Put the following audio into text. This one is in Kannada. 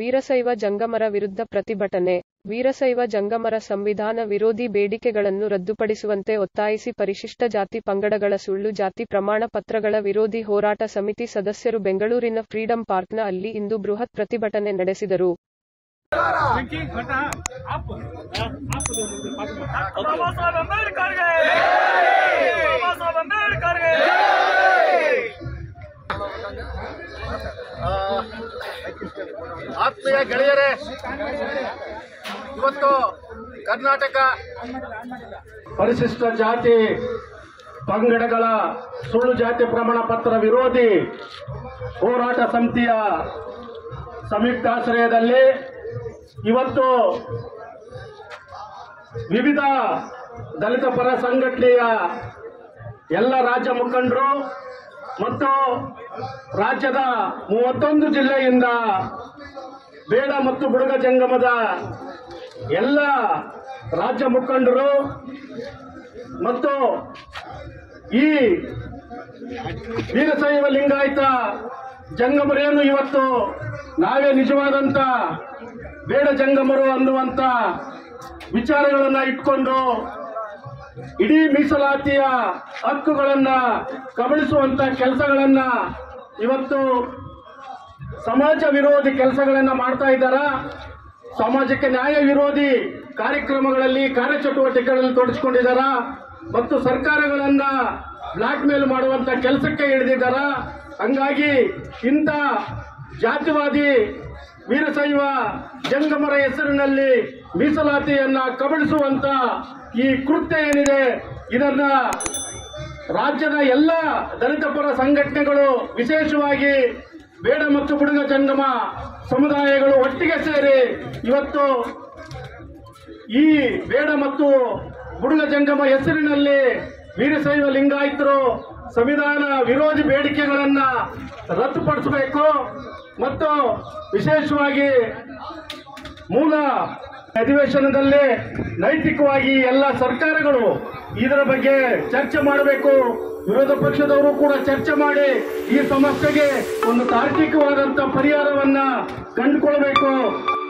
ವೀರಶೈವ ಜಂಗಮರ ವಿರುದ್ಧ ಪ್ರತಿಭಟನೆ ವೀರಶೈವ ಜಂಗಮರ ಸಂವಿಧಾನ ವಿರೋಧಿ ಬೇಡಿಕೆಗಳನ್ನು ರದ್ದುಪಡಿಸುವಂತೆ ಒತ್ತಾಯಿಸಿ ಪರಿಶಿಷ್ಟ ಜಾತಿ ಪಂಗಡಗಳ ಸುಳ್ಳು ಜಾತಿ ಪ್ರಮಾಣ ಪತ್ರಗಳ ವಿರೋಧಿ ಹೋರಾಟ ಸಮಿತಿ ಸದಸ್ಯರು ಬೆಂಗಳೂರಿನ ಫ್ರೀಡಂ ಪಾರ್ಕ್ನ ಅಲ್ಲಿ ಇಂದು ಬೃಹತ್ ಪ್ರತಿಭಟನೆ ನಡೆಸಿದರು ಬಾಬಾ ಸಾಹೇಬ್ ಅಂಬೇಡ್ಕರ್ಗೆ ಬಾಬಾ ಸಾಹೇಬ್ ಅಂಬೇಡ್ಕರ್ಗೆ ಆತ್ಮೀಯ ಗೆಳೆಯರೇ ಇವತ್ತು ಕರ್ನಾಟಕ ಪರಿಶಿಷ್ಟ ಜಾತಿ ಪಂಗಡಗಳ ಸುಳ್ಳು ಜಾತಿ ಪ್ರಮಾಣ ಪತ್ರ ವಿರೋಧಿ ಹೋರಾಟ ಸಮಿತಿಯ ಸಂಯುಕ್ತಾಶ್ರಯದಲ್ಲಿ ಇವತ್ತು ವಿವಿಧ ದಲಿತ ಪರ ಸಂಘಟನೆಯ ಎಲ್ಲ ರಾಜ್ಯ ಮುಖಂಡರು ಮತ್ತು ರಾಜ್ಯದ ಮೂವತ್ತೊಂದು ಜಿಲ್ಲೆಯಿಂದ ಬೇಡ ಮತ್ತು ಬುಡುಗ ಜಂಗಮದ ಎಲ್ಲ ರಾಜ್ಯ ಮುಖಂಡರು ಮತ್ತು ಈ ವೀರಶೈವ ಲಿಂಗಾಯತ ಜಂಗಮರೇನು ಇವತ್ತು ನಾವೇ ನಿಜವಾದಂತ ಬೇಡ ಜಂಗಮರು ಅನ್ನುವಂತ ವಿಚಾರಗಳನ್ನ ಇಟ್ಕೊಂಡು ಇಡೀ ಮೀಸಲಾತಿಯ ಹಕ್ಕುಗಳನ್ನ ಕಬಳಿಸುವಂತ ಕೆಲಸಗಳನ್ನ ಇವತ್ತು ಸಮಾಜ ವಿರೋಧಿ ಕೆಲಸಗಳನ್ನ ಮಾಡ್ತಾ ಇದ್ದಾರ ಸಮಾಜಕ್ಕೆ ನ್ಯಾಯ ವಿರೋಧಿ ಕಾರ್ಯಕ್ರಮಗಳಲ್ಲಿ ಕಾರ್ಯಚಟುವಟಿಕೆಗಳಲ್ಲಿ ತೊಡಗಿಸಿಕೊಂಡಿದ್ದಾರ ಮತ್ತು ಸರ್ಕಾರಗಳನ್ನ ಬ್ಲಾಕ್ ಮೇಲ್ ಮಾಡುವಂತ ಕೆಲಸಕ್ಕೆ ಇಳಿದಿದ್ದಾರ ಹಂಗಾಗಿ ಇಂಥ ಜಾತಿವಾದಿ ವೀರಶೈವ ಜಂಗಮರ ಹೆಸರಿನಲ್ಲಿ ಮೀಸಲಾತಿಯನ್ನ ಕಬಳಿಸುವಂತ ಈ ಕೃತ್ಯ ಏನಿದೆ ಇದನ್ನ ರಾಜ್ಯದ ಎಲ್ಲ ದಲಿತ ಪರ ಸಂಘಟನೆಗಳು ವಿಶೇಷವಾಗಿ ಬೇಡ ಮತ್ತು ಬುಡುಗ ಜಂಗಮ ಸಮುದಾಯಗಳು ಒಟ್ಟಿಗೆ ಸೇರಿ ಇವತ್ತು ಈ ಬೇಡ ಮತ್ತು ಬುಡುಗ ಜಂಗಮ ಹೆಸರಿನಲ್ಲಿ ವೀರಶೈವ ಲಿಂಗಾಯತರು ಸಂವಿಧಾನ ವಿರೋಧಿ ಬೇಡಿಕೆಗಳನ್ನ ರದ್ದುಪಡಿಸಬೇಕು ಮತ್ತು ವಿಶೇಷವಾಗಿ ಮೂಲ ಅಧಿವೇಶನದಲ್ಲಿ ನೈತಿಕವಾಗಿ ಎಲ್ಲ ಸರ್ಕಾರಗಳು ಇದರ ಬಗ್ಗೆ ಚರ್ಚೆ ಮಾಡಬೇಕು ವಿರೋಧ ಪಕ್ಷದವರು ಕೂಡ ಚರ್ಚೆ ಮಾಡಿ ಈ ಸಮಸ್ಯೆಗೆ ಒಂದು ತಾರ್ಕಿಕವಾದಂತ ಪರಿಹಾರವನ್ನ ಕಂಡುಕೊಳ್ಬೇಕು